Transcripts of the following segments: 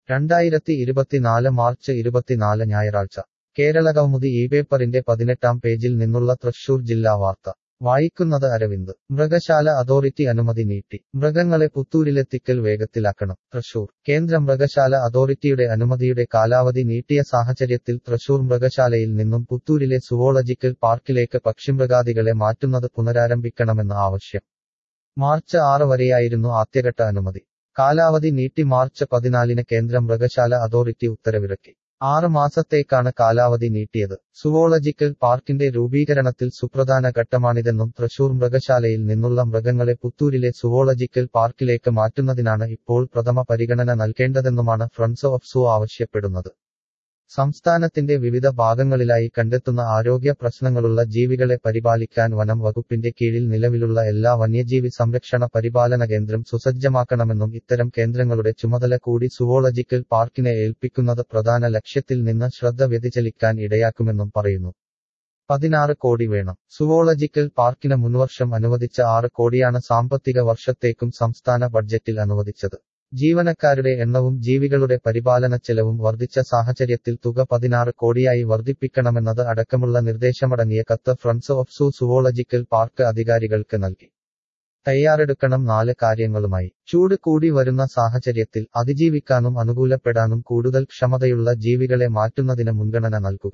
രണ്ടായിരത്തി ഇരുപത്തിനാല് മാർച്ച് ഇരുപത്തിനാല് ഞായറാഴ്ച കേരളകൗമുദി ഈ പേപ്പറിന്റെ പതിനെട്ടാം പേജിൽ നിന്നുള്ള തൃശൂർ ജില്ലാ വാർത്ത വായിക്കുന്നത് അരവിന്ദ് മൃഗശാല അതോറിറ്റി അനുമതി നീട്ടി മൃഗങ്ങളെ പുത്തൂരിലെത്തിക്കൽ വേഗത്തിലാക്കണം തൃശൂർ കേന്ദ്ര മൃഗശാല അതോറിറ്റിയുടെ അനുമതിയുടെ കാലാവധി നീട്ടിയ സാഹചര്യത്തിൽ തൃശൂർ മൃഗശാലയിൽ നിന്നും പുത്തൂരിലെ സുവോളജിക്കൽ പാർക്കിലേക്ക് പക്ഷിമൃഗാദികളെ മാറ്റുന്നത് പുനരാരംഭിക്കണമെന്ന് ആവശ്യം മാർച്ച് ആറ് വരെയായിരുന്നു ആദ്യഘട്ട അനുമതി കാലാവധി നീട്ടി മാർച്ച് പതിനാലിന് കേന്ദ്ര മൃഗശാല അതോറിറ്റി ഉത്തരവിറക്കി ആറ് മാസത്തേക്കാണ് കാലാവധി നീട്ടിയത് സുവോളജിക്കൽ പാർക്കിന്റെ രൂപീകരണത്തിൽ സുപ്രധാന ഘട്ടമാണിതെന്നും തൃശൂർ മൃഗശാലയിൽ നിന്നുള്ള മൃഗങ്ങളെ പുത്തൂരിലെ സുവോളജിക്കൽ പാർക്കിലേക്ക് മാറ്റുന്നതിനാണ് ഇപ്പോൾ പ്രഥമ പരിഗണന നൽകേണ്ടതെന്നുമാണ് ഫ്രണ്ട്സ് ഓഫ് സൂ ആവശ്യപ്പെടുന്നത് സംസ്ഥാനത്തിന്റെ വിവിധ ഭാഗങ്ങളിലായി കണ്ടെത്തുന്ന ആരോഗ്യ പ്രശ്നങ്ങളുള്ള ജീവികളെ പരിപാലിക്കാൻ വനം വകുപ്പിന്റെ കീഴിൽ നിലവിലുള്ള എല്ലാ വന്യജീവി സംരക്ഷണ പരിപാലന കേന്ദ്രം സുസജ്ജമാക്കണമെന്നും ഇത്തരം കേന്ദ്രങ്ങളുടെ ചുമതല കൂടി സുവോളജിക്കൽ പാർക്കിനെ ഏൽപ്പിക്കുന്നത് പ്രധാന ലക്ഷ്യത്തിൽ നിന്ന് ശ്രദ്ധ വ്യതിചലിക്കാൻ ഇടയാക്കുമെന്നും പറയുന്നു പതിനാറ് കോടി വേണം സുവോളജിക്കൽ പാർക്കിന് മുൻവർഷം അനുവദിച്ച ആറ് കോടിയാണ് സാമ്പത്തിക വർഷത്തേക്കും സംസ്ഥാന ബഡ്ജറ്റിൽ അനുവദിച്ചത് ജീവനക്കാരുടെ എണ്ണവും ജീവികളുടെ പരിപാലന ചെലവും വർദ്ധിച്ച സാഹചര്യത്തിൽ തുക പതിനാറ് കോടിയായി വർദ്ധിപ്പിക്കണമെന്നത് അടക്കമുള്ള നിർദ്ദേശമടങ്ങിയ കത്ത് friends of zoo zoological park അധികാരികൾക്ക് നൽകി തയ്യാറെടുക്കണം നാല് കാര്യങ്ങളുമായി ചൂട് കൂടി വരുന്ന സാഹചര്യത്തിൽ അതിജീവിക്കാനും അനുകൂലപ്പെടാനും കൂടുതൽ ക്ഷമതയുള്ള ജീവികളെ മാറ്റുന്നതിന് മുൻഗണന നൽകുക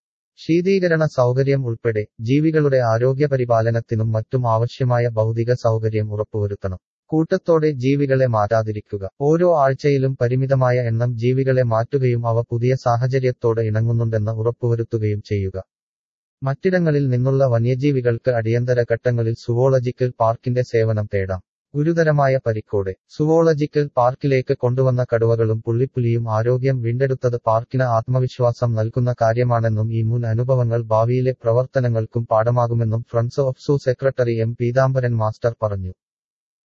ശീതീകരണ സൗകര്യം ഉൾപ്പെടെ ജീവികളുടെ ആരോഗ്യപരിപാലനത്തിനും മറ്റും ആവശ്യമായ ഭൗതിക സൗകര്യം ഉറപ്പുവരുത്തണം കൂട്ടത്തോടെ ജീവികളെ മാറ്റാതിരിക്കുക ഓരോ ആഴ്ചയിലും പരിമിതമായ എണ്ണം ജീവികളെ മാറ്റുകയും അവ പുതിയ സാഹചര്യത്തോട് ഇണങ്ങുന്നുണ്ടെന്ന് ഉറപ്പുവരുത്തുകയും ചെയ്യുക മറ്റിടങ്ങളിൽ നിന്നുള്ള വന്യജീവികൾക്ക് അടിയന്തര ഘട്ടങ്ങളിൽ സുവോളജിക്കൽ പാർക്കിന്റെ സേവനം തേടാം ഗുരുതരമായ പരിക്കോടെ സുവോളജിക്കൽ പാർക്കിലേക്ക് കൊണ്ടുവന്ന കടുവകളും പുള്ളിപ്പുലിയും ആരോഗ്യം വീണ്ടെടുത്തത് പാർക്കിന് ആത്മവിശ്വാസം നൽകുന്ന കാര്യമാണെന്നും ഈ മുൻ അനുഭവങ്ങൾ ഭാവിയിലെ പ്രവർത്തനങ്ങൾക്കും പാഠമാകുമെന്നും friends of zoo secretary M Peethambaran master പറഞ്ഞു